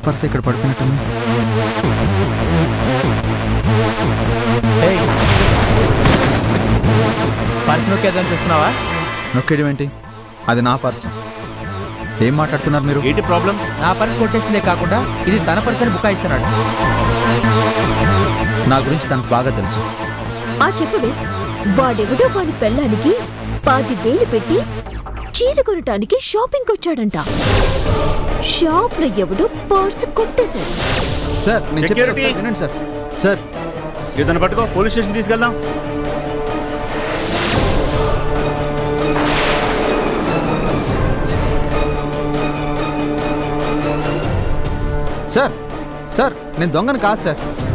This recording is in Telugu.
పర్స్ ఇక్కడ పడుకున్నట్టుంది పర్స్ నొక్కేద్దాం చూస్తున్నావా నొక్కేయడం ఏంటి అది నా పర్స్ ఏం మాట్లాడుతున్నారు మీరు ఏంటి ప్రాబ్లం నా పర్స్ కొట్టేసిందే కాకుండా ఇది తన పర్స్ అని బుకాయిస్తున్నాడు నా గురించి తనకు బాగా తెలుసు ఆ చెప్పుడు వాడెవడో వాడి పెళ్ళానికి పాతి వేలు పెట్టి చీర కొనటానికి షాపింగ్ వచ్చాడంట షాప్ లో ఎవడో పర్స్ కొట్టేశాడు సార్ నేను చెప్పేది Security. ఒకసారి వినండి సార్ సార్ ఇతను పట్టుకో పోలీస్ స్టేషన్ తీసుకెళ్దాం సార్ సార్ నేను దొంగను కాదు సార్